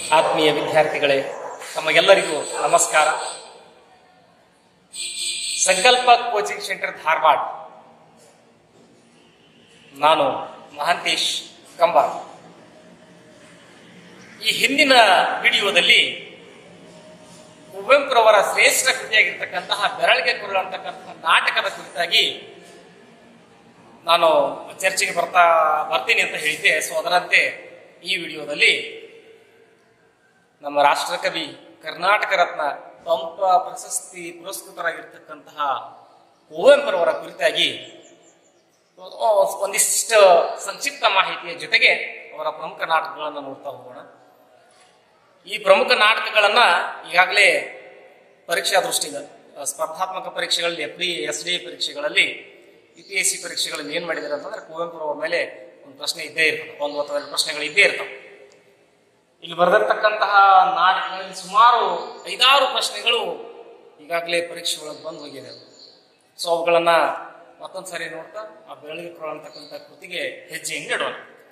ಆತ್ಮೀಯ ವಿದ್ಯಾರ್ಥಿಗಳೇ ತಮಗೆಲ್ಲರಿಗೂ ನಮಸ್ಕಾರ ಸಂಕಲ್ಪ ಕೋಚಿಂಗ್ ಸೆಂಟರ್ ಧಾರವಾಡ ನಾನು ಮಹಾಂತೇಶ್ ಕಂಬಾರ್ ಈ ಹಿಂದಿನ ವಿಡಿಯೋದಲ್ಲಿ ಕುವೆಂಪುರವರ ಶ್ರೇಷ್ಠ ಕೃತಿಯಾಗಿರ್ತಕ್ಕಂತಹ ಬೆರಳಿಗೆ ಕುರುಳು ಅಂತಕ್ಕಂತಹ ನಾಟಕದ ಕುರಿತಾಗಿ ನಾನು ಚರ್ಚೆಗೆ ಬರ್ತಾ ಬರ್ತೀನಿ ಅಂತ ಹೇಳಿದ್ದೆ ಸೊ ಅದರಂತೆ ಈ ವಿಡಿಯೋದಲ್ಲಿ ನಮ್ಮ ರಾಷ್ಟ್ರಕವಿ ಕರ್ನಾಟಕ ರತ್ನ ಪಂಪ ಪ್ರಶಸ್ತಿ ಪುರಸ್ಕೃತರಾಗಿರ್ತಕ್ಕಂತಹ ಕುವೆಂಪುರವರ ಕುರಿತಾಗಿ ಒಂದಿಷ್ಟು ಸಂಕ್ಷಿಪ್ತ ಮಾಹಿತಿಯ ಜೊತೆಗೆ ಅವರ ಪ್ರಮುಖ ನಾಟಕಗಳನ್ನು ನೋಡ್ತಾ ಹೋಗೋಣ ಈ ಪ್ರಮುಖ ನಾಟಕಗಳನ್ನ ಈಗಾಗಲೇ ಪರೀಕ್ಷಾ ದೃಷ್ಟಿಯಿಂದ ಅಹ್, ಸ್ಪರ್ಧಾತ್ಮಕ ಪರೀಕ್ಷೆಗಳಲ್ಲಿ ಎಫ್ ಡಿ ಎಸ್ ಡಿ ಪರೀಕ್ಷೆಗಳಲ್ಲಿ ಯು ಪಿ ಎಸ್ ಸಿ ಪರೀಕ್ಷೆಗಳಲ್ಲಿ ಏನ್ ಮಾಡಿದ್ದಾರೆ ಅಂತಂದ್ರೆ ಕುವೆಂಪು ಅವ್ರ ಮೇಲೆ ಒಂದು ಪ್ರಶ್ನೆ ಇದ್ದೇ ಇರ್ತದೆ ಒಂದು ಅಥವಾ ಎರಡು ಪ್ರಶ್ನೆಗಳು ಇದ್ದೇ ಇರ್ತವೆ ಇಲ್ಲಿ ಬರೆದಿರ್ತಕ್ಕಂತಹ ನಾಟಕಗಳಲ್ಲಿ ಸುಮಾರು ಐದಾರು ಪ್ರಶ್ನೆಗಳು ಈಗಾಗಲೇ ಪರೀಕ್ಷೆಗಳಿಗೆ ಬಂದು ಹೋಗಿದೆ ಸೊ ಅವುಗಳನ್ನ ಮತ್ತೊಂದು ಸಾರಿ ನೋಡ್ತಾ ಆ ಬೆಳಗ್ಗೆ ಅಂತಕ್ಕಂಥ ಕೃತಿಗೆ ಹೆಜ್ಜೆ ಹಿಂಗೆ ಇಡೋಣ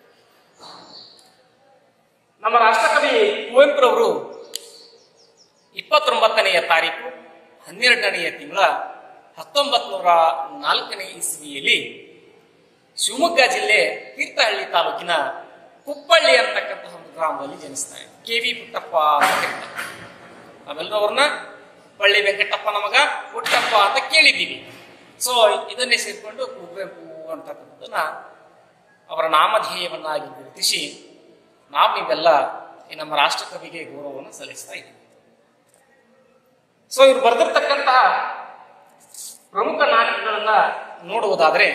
ನಮ್ಮ ರಾಷ್ಟ್ರಕವಿ ಕುವೆಂಪುರವರು ಇಪ್ಪತ್ತೊಂಬತ್ತನೆಯ ತಾರೀಕು ಹನ್ನೆರಡನೆಯ ತಿಂಗಳ ಹತ್ತೊಂಬತ್ ನೂರ ನಾಲ್ಕನೇ ಇಸ್ವಿಯಲ್ಲಿ ಶಿವಮೊಗ್ಗ ಜಿಲ್ಲೆ ತೀರ್ಥಹಳ್ಳಿ ತಾಲೂಕಿನ ಕುಪ್ಪಳ್ಳಿ ಅಂತಕ್ಕಂತಹ ಒಂದು ಗ್ರಾಮದಲ್ಲಿ ಜನಿಸ್ತಾರೆ ಕೆ ವಿ ಪುಟ್ಟಪ್ಪ ಅಂತ ಕರೀತಾರೆ ನಾವೆಲ್ಲರೂ ಅವ್ರನ್ನ ಕುಪ್ಪಳ್ಳಿ ವೆಂಕಟಪ್ಪನ ಮಗ ಪುಟ್ಟಪ್ಪ ಅಂತ ಕೇಳಿದ್ದೀವಿ ಸೊ ಇದನ್ನೇ ಸೇರ್ಕೊಂಡು ಕುವೆಂಪು ಅಂತಕ್ಕಂಥದ್ದನ್ನ ಅವರ ನಾಮಧೇಯವನ್ನಾಗಿ ಗುರುತಿಸಿ ನಾವು ನೀವೆಲ್ಲ ಈ ನಮ್ಮ ರಾಷ್ಟ್ರಕವಿಗೆ ಗೌರವವನ್ನು ಸಲ್ಲಿಸ್ತಾ ಇದ್ದೀವಿ ಸೊ ಇವ್ರು ಬರೆದಿರ್ತಕ್ಕಂತಹ ಪ್ರಮುಖ ನಾಟಕಗಳನ್ನ ನೋಡುವುದಾದ್ರೆ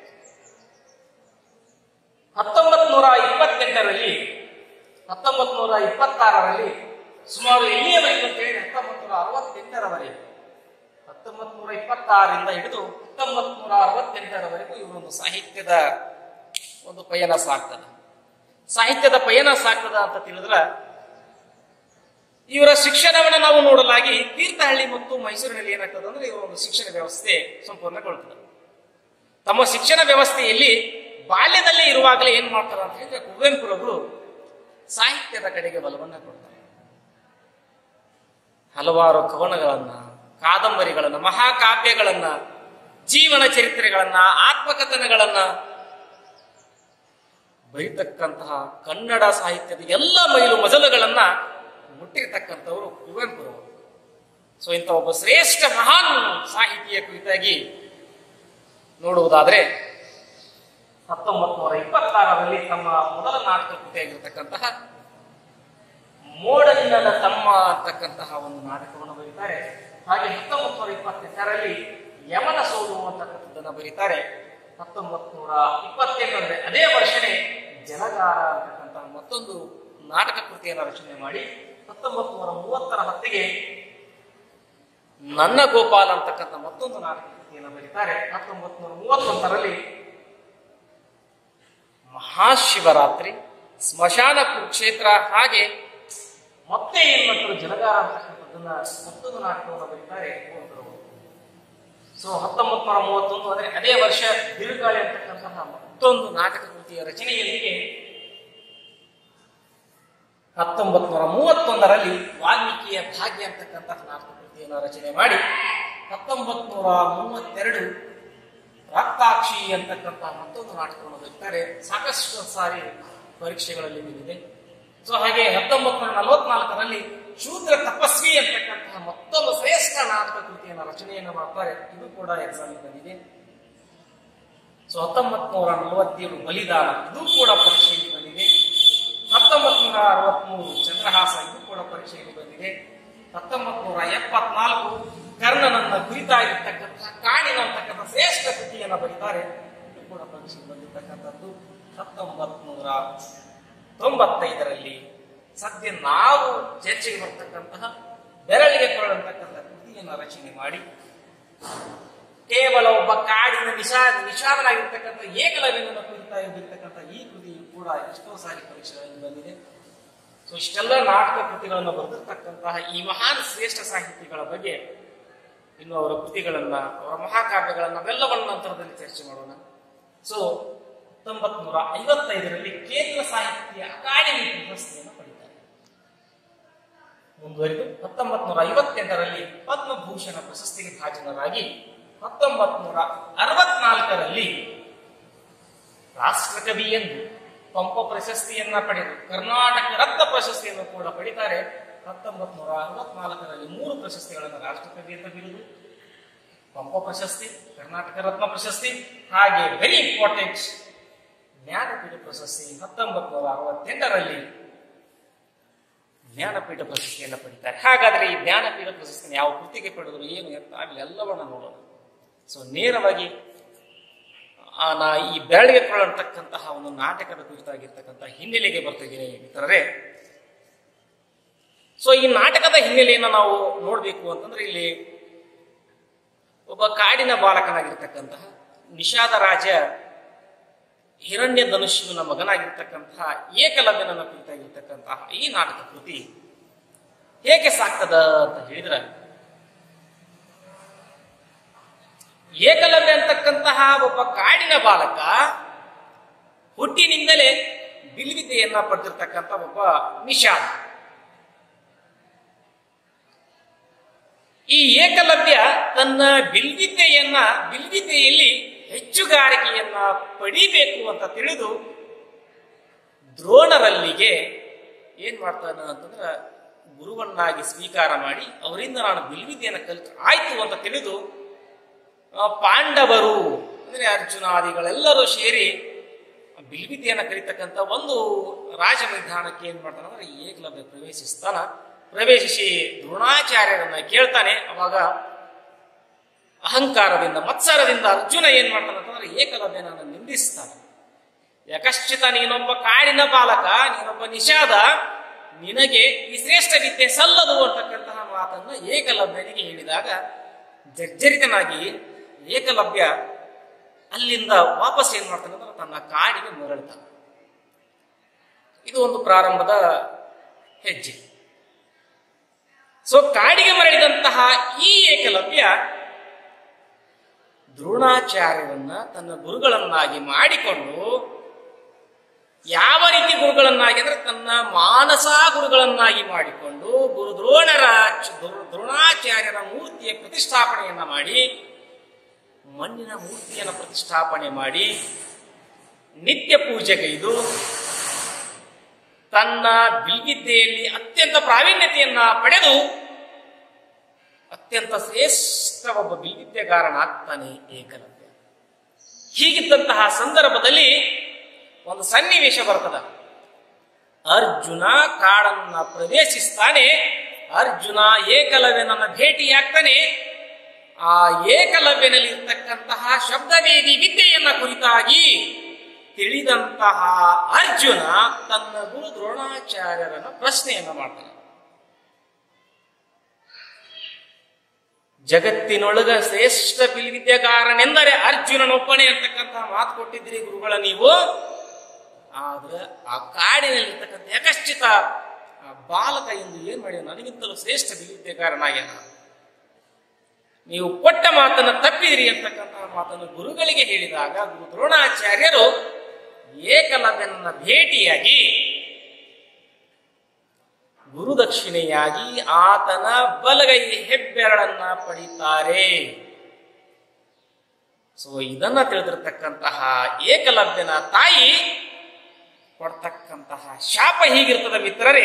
ಹತ್ತೊಂಬತ್ ನೂರ ಇಪ್ಪತ್ತೆಂಟರಲ್ಲಿ ಹತ್ತೊಂಬತ್ ನೂರ ಇಪ್ಪತ್ತಾರರಲ್ಲಿ ಸುಮಾರು ಎಲ್ಲಿಯವರೆಗೆ ಅಂತ ಹೇಳಿ ಹತ್ತೊಂಬತ್ ನೂರ ಅರವತ್ತೆಂಟರವರೆಗೆ ಹತ್ತೊಂಬತ್ ನೂರ ಇಪ್ಪತ್ತಾರರಿಂದ ಹಿಡಿದು ಹತ್ತೊಂಬತ್ ನೂರ ಅರವತ್ತೆಂಟರವರೆಗೂ ಇವರೊಂದು ಸಾಹಿತ್ಯದ ಒಂದು ಪಯಣ ಸಾಗ್ತದೆ ಸಾಹಿತ್ಯದ ಪಯಣ ಸಾಗ್ತದ ಅಂತ ತಿಳಿದ್ರೆ ಇವರ ಶಿಕ್ಷಣವನ್ನು ನಾವು ನೋಡಲಾಗಿ ತೀರ್ಥಹಳ್ಳಿ ಮತ್ತು ಮೈಸೂರಿನಲ್ಲಿ ಏನಾಗ್ತದೆ ಅಂದ್ರೆ ಇವರ ಒಂದು ಶಿಕ್ಷಣ ವ್ಯವಸ್ಥೆ ಸಂಪೂರ್ಣಗೊಳ್ತದೆ ತಮ್ಮ ಶಿಕ್ಷಣ ವ್ಯವಸ್ಥೆಯಲ್ಲಿ ಬಾಲ್ಯದಲ್ಲೇ ಇರುವಾಗಲೇ ಏನ್ ಮಾಡ್ತಾರೆ ಅಂತ ಹೇಳಿದ್ರೆ ಕುವೆಂಪುರವರು ಸಾಹಿತ್ಯದ ಕಡೆಗೆ ಬಲವನ್ನ ಕೊಡ್ತಾರೆ ಹಲವಾರು ಕವನಗಳನ್ನ ಕಾದಂಬರಿಗಳನ್ನ ಮಹಾಕಾವ್ಯಗಳನ್ನ ಜೀವನ ಚರಿತ್ರೆಗಳನ್ನ ಆತ್ಮಕಥನಗಳನ್ನ ಬರೀತಕ್ಕಂತಹ ಕನ್ನಡ ಸಾಹಿತ್ಯದ ಎಲ್ಲ ಮೈಲು ಮಜಲುಗಳನ್ನ ಮುಟ್ಟಿರ್ತಕ್ಕಂಥವರು ಕುವೆಂಪುರವರು ಸೊ ಇಂಥ ಒಬ್ಬ ಶ್ರೇಷ್ಠ ಮಹಾನ್ ಸಾಹಿತಿಯ ಕುರಿತಾಗಿ ನೋಡುವುದಾದ್ರೆ ಹತ್ತೊಂಬತ್ ನೂರ ಇಪ್ಪತ್ತಾರರಲ್ಲಿ ತಮ್ಮ ಮೊದಲ ನಾಟಕ ಕೃತಿಯಾಗಿರ್ತಕ್ಕಂತಹ ಮೋಡಲಿನದ ತಮ್ಮ ಅಂತಕ್ಕಂತಹ ಒಂದು ನಾಟಕವನ್ನು ಬರೀತಾರೆ ಹಾಗೆ ಹತ್ತೊಂಬತ್ ನೂರ ಇಪ್ಪತ್ತೆಂಟರಲ್ಲಿ ಯಮನ ಸೋಲು ಅಂತಕ್ಕಂಥದ್ದನ್ನ ಬರೀತಾರೆ ಹತ್ತೊಂಬತ್ ನೂರ ಇಪ್ಪತ್ತೆಂಟರಲ್ಲಿ ಅದೇ ವರ್ಷನೇ ಜಲಗಾರ ಅಂತಕ್ಕಂತಹ ಮತ್ತೊಂದು ನಾಟಕ ಕೃತಿಯನ್ನು ರಚನೆ ಮಾಡಿ ಹತ್ತೊಂಬತ್ ನೂರ ಮೂವತ್ತರ ಹೊತ್ತಿಗೆ ನನ್ನ ಗೋಪಾಲ್ ಅಂತಕ್ಕಂಥ ಮತ್ತೊಂದು ನಾಟಕ ಕೃತಿಯನ್ನು ಬರೀತಾರೆ ಹತ್ತೊಂಬತ್ ನೂರ ಮೂವತ್ತೊಂದರಲ್ಲಿ ಮಹಾಶಿವರಾತ್ರಿ ಸ್ಮಶಾನ ಕುರುಕ್ಷೇತ್ರ ಹಾಗೆ ಮತ್ತೆ ಏನ್ ಮಾಡ್ತಾರೆ ಜಲಗಾರ ಅಂತಕ್ಕಂಥದ್ದನ್ನ ಮತ್ತೊಂದು ನಾಟಕವನ್ನು ಬರೀತಾರೆ ಕುವೆಂಪುರವರು ಸೊ ಹತ್ತೊಂಬತ್ ನೂರ ಮೂವತ್ತೊಂದು ಅಂದ್ರೆ ಅದೇ ವರ್ಷ ಬಿರುಗಾಳಿ ಅಂತಕ್ಕಂತಹ ಮತ್ತೊಂದು ನಾಟಕ ಕೃತಿಯ ರಚನೆಯಲ್ಲಿಗೆ ಹತ್ತೊಂಬತ್ ನೂರ ಮೂವತ್ತೊಂದರಲ್ಲಿ ವಾಲ್ಮೀಕಿಯ ಭಾಗ್ಯ ಅಂತಕ್ಕಂತಹ ನಾಟಕ ಕೃತಿಯನ್ನು ರಚನೆ ಮಾಡಿ ಹತ್ತೊಂಬತ್ ನೂರ ಮೂವತ್ತೆರಡು ರಕ್ತಾಕ್ಷಿ ಅಂತಕ್ಕಂತಹ ಮತ್ತೊಂದು ನಾಟಕವನ್ನು ಬರೀತಾರೆ ಸಾಕಷ್ಟು ಸಾರಿ ಪರೀಕ್ಷೆಗಳಲ್ಲಿ ಬಂದಿದೆ ಸೊ ಹಾಗೆ ಹತ್ತೊಂಬತ್ ನೂರ ನಲವತ್ನಾಲ್ಕರಲ್ಲಿ ಶೂದ್ರ ತಪಸ್ವಿ ಅಂತಕ್ಕಂತಹ ಮತ್ತೊಂದು ಶ್ರೇಷ್ಠ ನಾಟಕ ಕೃತಿಯನ್ನು ರಚನೆಯನ್ನು ಮಾಡ್ತಾರೆ ಇದು ಕೂಡ ಎಕ್ಸಾಮ್ ಬಂದಿದೆ ಸೊ ಹತ್ತೊಂಬತ್ ನೂರ ನಲವತ್ತೇಳು ಬಲಿದಾನ ಇದು ಕೂಡ ಪರೀಕ್ಷೆಯಲ್ಲಿ ಬಂದಿದೆ ಹತ್ತೊಂಬತ್ ನೂರ ಅರವತ್ಮೂರು ಚಂದ್ರಹಾಸ ಇದು ಕೂಡ ಪರೀಕ್ಷೆಯಲ್ಲಿ ಬಂದಿದೆ ಹತ್ತೊಂಬತ್ ನೂರ ಎಪ್ಪತ್ನಾಲ್ಕು ಕರ್ಣನನ್ನ ಕುರಿತಾಗಿರ್ತಕ್ಕಂತಹ ಕಾಣಿನ ಅಂತಕ್ಕಂಥ ಶ್ರೇಷ್ಠ ಕೃತಿಯನ್ನು ಬರೀತಾರೆ ಇದು ಕೂಡ ಪರೀಕ್ಷೆಗೆ ಬಂದಿರತಕ್ಕಂಥದ್ದು ಹತ್ತೊಂಬತ್ ನೂರ ತೊಂಬತ್ತೈದರಲ್ಲಿ ಸದ್ಯ ನಾವು ಚರ್ಚೆಗೆ ಬರ್ತಕ್ಕಂತಹ ಬೆರಳಿಗೆ ಕೊರಳಂತಕ್ಕಂಥ ಕೃತಿಯನ್ನು ರಚನೆ ಮಾಡಿ ಕೇವಲ ಒಬ್ಬ ಕಾಡಿನ ನಿಷಾದ ನಿಷಾದನಾಗಿರ್ತಕ್ಕಂಥ ಏಕಲವ್ಯನನ್ನು ಕುರಿತಾಗಿ ಬರೀತಕ್ಕಂಥ ಈ ಕೃತಿಯು ಕೂಡ ಎಷ್ಟೋ ಸಾರಿ ಪರೀಕ್ಷೆಗಳಲ್ಲಿ ಬಂದಿದೆ ಸೊ ಇಷ್ಟೆಲ್ಲ ನಾಟಕ ಕೃತಿಗಳನ್ನು ಬರೆದಿರ್ತಕ್ಕಂತಹ ಈ ಮಹಾನ್ ಶ್ರೇಷ್ಠ ಸಾಹಿತಿಗಳ ಬಗ್ಗೆ ಇನ್ನು ಅವರ ಕೃತಿಗಳನ್ನ ಅವರ ಮಹಾಕಾವ್ಯಗಳನ್ನ ಅವೆಲ್ಲವನ್ನ ನಂತರದಲ್ಲಿ ಚರ್ಚೆ ಮಾಡೋಣ ಸೊ ಹತ್ತೊಂಬತ್ ನೂರ ಐವತ್ತೈದರಲ್ಲಿ ಕೇಂದ್ರ ಸಾಹಿತ್ಯ ಅಕಾಡೆಮಿ ಪ್ರಶಸ್ತಿಯನ್ನು ಪಡಿತಾರೆ ಮುಂದುವರಿದು ಹತ್ತೊಂಬತ್ ನೂರ ಐವತ್ತೆಂಟರಲ್ಲಿ ಪದ್ಮಭೂಷಣ ಪ್ರಶಸ್ತಿಗೆ ಭಾಜನರಾಗಿ ಹತ್ತೊಂಬತ್ ನೂರ ಅರವತ್ನಾಲ್ಕರಲ್ಲಿ ರಾಷ್ಟ್ರಕವಿ ಎಂದು ಪಂಪ ಪ್ರಶಸ್ತಿಯನ್ನ ಪಡೆದು ಕರ್ನಾಟಕ ರತ್ನ ಪ್ರಶಸ್ತಿಯನ್ನು ಕೂಡ ಪಡಿತಾರೆ ಹತ್ತೊಂಬತ್ ನೂರ ಅರವತ್ನಾಲ್ಕರಲ್ಲಿ ಮೂರು ಪ್ರಶಸ್ತಿಗಳನ್ನು ರಾಷ್ಟ್ರಕವಿ ಅಂತ ಬಿರುದು ಪಂಪ ಪ್ರಶಸ್ತಿ ಕರ್ನಾಟಕ ರತ್ನ ಪ್ರಶಸ್ತಿ ಹಾಗೆ ವೆರಿ ಇಂಪಾರ್ಟೆಂಟ್ ಜ್ಞಾನಪೀಠ ಪ್ರಶಸ್ತಿ ಹತ್ತೊಂಬತ್ ನೂರ ಅರವತ್ತೆಂಟರಲ್ಲಿ ಜ್ಞಾನಪೀಠ ಪ್ರಶಸ್ತಿಯನ್ನು ಪಡಿತಾರೆ ಹಾಗಾದ್ರೆ ಈ ಜ್ಞಾನಪೀಠ ಪ್ರಶಸ್ತಿನ ಯಾವ ಕೃತಿಗೆ ಪಡೆದ್ರು ಏನು ಅಂತ ಅಲ್ಲಿ ಎಲ್ಲವನ್ನ ನೋಡೋಣ ಸೊ ನೇರವಾಗಿ ಆ, ನಾ ಈ ಬೆರಳಿಗೆ ಕೊಳ್ಳತಕ್ಕಂತಹ ಒಂದು ನಾಟಕದ ಕುರಿತಾಗಿರ್ತಕ್ಕಂತಹ ಹಿನ್ನೆಲೆಗೆ ಬರ್ತಿದ್ದೀನಿ ಮಿತ್ರರೇ ಸೊ ಈ ನಾಟಕದ ಹಿನ್ನೆಲೆಯನ್ನು ನಾವು ನೋಡ್ಬೇಕು ಅಂತಂದ್ರೆ ಇಲ್ಲಿ ಒಬ್ಬ ಕಾಡಿನ ಬಾಲಕನಾಗಿರ್ತಕ್ಕಂತಹ ನಿಷಾದ ರಾಜ ಹಿರಣ್ಯ ಧನುಷ್ಯನ ಮಗನಾಗಿರ್ತಕ್ಕಂತಹ ಏಕಲವ್ಯನನ್ನ ಕುರಿತಾಗಿರ್ತಕ್ಕಂತಹ ಈ ನಾಟಕ ಕೃತಿ ಹೇಗೆ ಸಾಕ್ತದ ಅಂತ ಹೇಳಿದ್ರೆ ಏಕಲವ್ಯ ಅಂತಕ್ಕಂತಹ ಒಬ್ಬ ಕಾಡಿನ ಬಾಲಕ ಹುಟ್ಟಿನಿಂದಲೇ ಬಿಲ್ವಿದ್ಯೆಯನ್ನ ಪಡೆದಿರ್ತಕ್ಕಂಥ ಒಬ್ಬ ನಿಷಾದ ಈ ಏಕಲವ್ಯ ತನ್ನ ಬಿಲ್ವಿದ್ಯೆಯನ್ನ ಬಿಲ್ವಿದ್ಯೆಯಲ್ಲಿ ಹೆಚ್ಚುಗಾರಿಕೆಯನ್ನ ಪಡಿಬೇಕು ಅಂತ ತಿಳಿದು ದ್ರೋಣರಲ್ಲಿಗೆ ಏನ್ ಮಾಡ್ತಾನ ಅಂತಂದ್ರ ಗುರುವನ್ನಾಗಿ ಸ್ವೀಕಾರ ಮಾಡಿ ಅವರಿಂದ ನಾನು ಬಿಲ್ವಿದ್ಯೆಯನ್ನು ಕಲಿತು ಆಯ್ತು ಅಂತ ತಿಳಿದು ಆ, ಪಾಂಡವರು ಅಂದ್ರೆ ಅರ್ಜುನಾದಿಗಳೆಲ್ಲರೂ ಸೇರಿ ಬಿಲ್ವಿದ್ಯೆಯನ್ನು ಕಲಿತಕ್ಕಂಥ ಒಂದು ರಾಜ ಮೈದಾನಕ್ಕೆ ಏನ್ ಮಾಡ್ತಾನ ಅಂದ್ರೆ ಏಕಲವ್ಯ ಪ್ರವೇಶಿಸ್ತಾನ ಪ್ರವೇಶಿಸಿ ದ್ರೋಣಾಚಾರ್ಯರನ್ನ ಕೇಳ್ತಾನೆ ಅವಾಗ ಅಹಂಕಾರದಿಂದ ಮತ್ಸರದಿಂದ ಅರ್ಜುನ ಏನ್ ಮಾಡ್ತಾನೆ ಅಂತಂದ್ರೆ ಏಕಲವ್ಯನನ್ನು ನಿಂದಿಸ್ತಾನೆ ಯಾಕಶ್ಚಿತ ನೀನೊಬ್ಬ ಕಾಡಿನ ಬಾಲಕ ನೀನೊಬ್ಬ ನಿಷಾದ ನಿನಗೆ ಈ ಶ್ರೇಷ್ಠ ವಿದ್ಯೆ ಸಲ್ಲದು ಅಂತಕ್ಕಂತಹ ಮಾತನ್ನ ಏಕಲವ್ಯನಿಗೆ ಹೇಳಿದಾಗ ಜರ್ಜರಿತನಾಗಿ ಏಕಲವ್ಯ ಅಲ್ಲಿಂದ ವಾಪಸ್ ಏನ್ ಮಾಡ್ತಾನೆ ಅಂದ್ರೆ ತನ್ನ ಕಾಡಿಗೆ ಮರಳ್ತಾನೆ ಇದು ಒಂದು ಪ್ರಾರಂಭದ ಹೆಜ್ಜೆ ಸೊ ಕಾಡಿಗೆ ಮರಳಿದಂತಹ ಈ ಏಕಲವ್ಯ ದ್ರೋಣಾಚಾರ್ಯರನ್ನ ತನ್ನ ಗುರುಗಳನ್ನಾಗಿ ಮಾಡಿಕೊಂಡು ಯಾವ ರೀತಿ ಗುರುಗಳನ್ನಾಗಿ ಅಂದ್ರೆ ತನ್ನ ಮಾನಸ ಗುರುಗಳನ್ನಾಗಿ ಮಾಡಿಕೊಂಡು ಗುರು ದ್ರೋಣರ ದ್ರೋ- ದ್ರೋಣಾಚಾರ್ಯರ ಮೂರ್ತಿಯ ಪ್ರತಿಷ್ಠಾಪನೆಯನ್ನ ಮಾಡಿ ಮಣ್ಣಿನ ಮೂರ್ತಿಯನ್ನು ಪ್ರತಿಷ್ಠಾಪನೆ ಮಾಡಿ ನಿತ್ಯ ಪೂಜೆಗೈದು ತನ್ನ ಬಿಲ್ವಿದ್ಯೆಯಲ್ಲಿ ಅತ್ಯಂತ ಪ್ರಾವೀಣ್ಯತೆಯನ್ನ ಪಡೆದು ಅತ್ಯಂತ ಶ್ರೇಷ್ಠ ಒಬ್ಬ ಬಿಲ್ವಿದ್ಯೆಗಾರನಾಗ್ತಾನೆ ಏಕಲವ್ಯ ಹೀಗಿದ್ದಂತಹ ಸಂದರ್ಭದಲ್ಲಿ ಒಂದು ಸನ್ನಿವೇಶ ಬರ್ತದ ಅರ್ಜುನ ಕಾಡನ್ನ ಪ್ರವೇಶಿಸ್ತಾನೆ ಅರ್ಜುನ ಏಕಲವ್ಯನನ್ನ ಭೇಟಿಯಾಗ್ತಾನೆ ಆ ಏಕಲವ್ಯನಲ್ಲಿ ಇರ್ತಕ್ಕಂತಹ ಶಬ್ದವೇದಿ ವಿದ್ಯೆಯನ್ನ ಕುರಿತಾಗಿ ತಿಳಿದಂತಹ ಅರ್ಜುನ ತನ್ನ ಗುರು ದ್ರೋಣಾಚಾರ್ಯರನ್ನ ಪ್ರಶ್ನೆಯನ್ನ ಮಾಡ್ತಾನೆ ಜಗತ್ತಿನೊಳಗ ಶ್ರೇಷ್ಠ ಬಿಲ್ವಿದ್ಯೆಗಾರನೆಂದರೆ ಅರ್ಜುನನೊಬ್ಬನೇ ಅಂತಕ್ಕಂತಹ ಮಾತು ಕೊಟ್ಟಿದ್ರಿ ಗುರುಗಳ ನೀವು ಆದ್ರೆ ಆ ಕಾಡಿನಲ್ಲಿರ್ತಕ್ಕಂಥ ಯಕಶ್ಚಿತ ಆ ಬಾಲಕ ಎಂದು ಏನ್ ಮಾಡಿದ ನನಗಿಂತಲೂ ಶ್ರೇಷ್ಠ ಬಿಲ್ವಿದ್ಯೆಗಾರನಾಗ್ಯಾನ ನೀವು ಕೊಟ್ಟ ಮಾತನ್ನ ತಪ್ಪಿದಿರಿ ಅಂತಕ್ಕಂತಹ ಮಾತನ್ನು ಗುರುಗಳಿಗೆ ಹೇಳಿದಾಗ ಗುರು ದ್ರೋಣಾಚಾರ್ಯರು ಏಕಲವ್ಯನನ್ನ ಭೇಟಿಯಾಗಿ ಗುರುದಕ್ಷಿಣೆಯಾಗಿ ಆತನ ಬಲಗೈ ಹೆಬ್ಬೆರಳನ್ನ ಪಡಿತಾರೆ ಸೊ ಇದನ್ನ ತಿಳಿದಿರ್ತಕ್ಕಂತಹ ಏಕಲವ್ಯನ ತಾಯಿ ಕೊಡ್ತಕ್ಕಂತಹ ಶಾಪ ಹೀಗಿರ್ತದ ಮಿತ್ರರೇ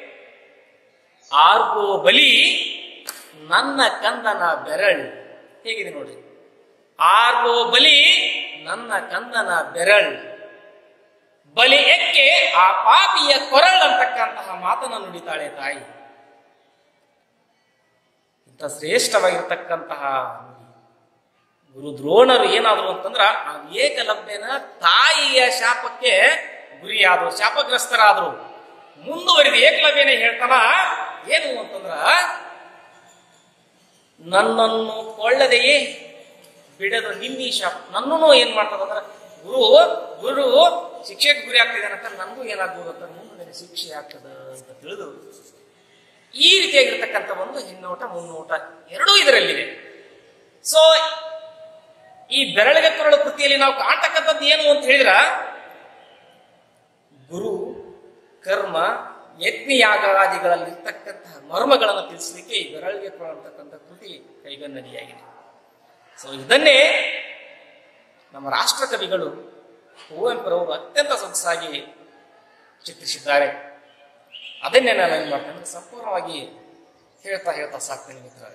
ಆರ್ಗೋ ಬಲಿ ನನ್ನ ಕಂದನ ಬೆರಳು ಹೇಗಿದೆ ನೋಡಿ ಆರ್ಗೋ ಬಲಿ ನನ್ನ ಕಂದನ ಬೆರಳು ಬಲಿ ಎಕ್ಕೆ ಆ ಪಾಪಿಯ ಕೊರಳು ಅಂತಕ್ಕಂತಹ ಮಾತನ್ನು ನುಡಿತಾಳೆ ತಾಯಿ ಇಂಥ ಶ್ರೇಷ್ಠವಾಗಿರ್ತಕ್ಕಂತಹ ಗುರು ದ್ರೋಣರು ಏನಾದ್ರು ಅಂತಂದ್ರ ಆ ಏಕಲವ್ಯನ ತಾಯಿಯ ಶಾಪಕ್ಕೆ ಗುರಿಯಾದ್ರು ಶಾಪಗ್ರಸ್ತರಾದ್ರು ಮುಂದುವರಿದ ಏಕಲವ್ಯನೇ ಹೇಳ್ತಾನ ಏನು ಅಂತಂದ್ರ ನನ್ನನ್ನು ಕೊಳ್ಳದೆಯೇ ಬಿಡದ ನಿನ್ನೀ ಶಾಪ ನನ್ನೂ ಏನ್ ಮಾಡ್ತದಂದ್ರ ಗುರು ಗುರು ಶಿಕ್ಷೆಗೆ ಗುರಿ ಆಗ್ತಿದ್ದಾನಂತ ನನಗೂ ಏನಾಗ್ಬೋದು ಅಂತ ಮುಂದೆ ನನಗೆ ಶಿಕ್ಷೆ ಆಗ್ತದ ಅಂತ ತಿಳಿದು ಈ ರೀತಿಯಾಗಿರ್ತಕ್ಕಂಥ ಒಂದು ಹಿನ್ನೋಟ ಮುನ್ನೋಟ ಎರಡೂ ಇದರಲ್ಲಿದೆ ಸೊ ಈ ಬೆರಳಿಗೆ ಕೊರಳು ಕೃತಿಯಲ್ಲಿ ನಾವು ಕಾಣ್ತಕ್ಕಂಥದ್ದು ಏನು ಅಂತ ಹೇಳಿದ್ರ ಗುರು ಕರ್ಮ ಯಜ್ಞಯಾಗಾದಿಗಳಲ್ಲಿರ್ತಕ್ಕಂತಹ ಮರ್ಮಗಳನ್ನು ತಿಳಿಸಲಿಕ್ಕೆ ಈ ಬೆರಳಿಗೆ ಕೊಡುವಂತಕ್ಕಂಥ ಕೃತಿ ಕೈಗನ್ನಡಿಯಾಗಿದೆ ಸೊ ಇದನ್ನೇ ನಮ್ಮ ರಾಷ್ಟ್ರ ಕವಿಗಳು ಕುವೆಂಪುರವರು ಅತ್ಯಂತ ಸೊಗಸಾಗಿ ಚಿತ್ರಿಸಿದ್ದಾರೆ ಅದನ್ನೇ ನಾನು ಏನ್ ಮಾಡ್ತೇನೆ ಅಂದ್ರೆ ಸಂಪೂರ್ಣವಾಗಿ ಹೇಳ್ತಾ ಹೇಳ್ತಾ ಸಾಕ್ತೇನೆ ಮಿತ್ರರೇ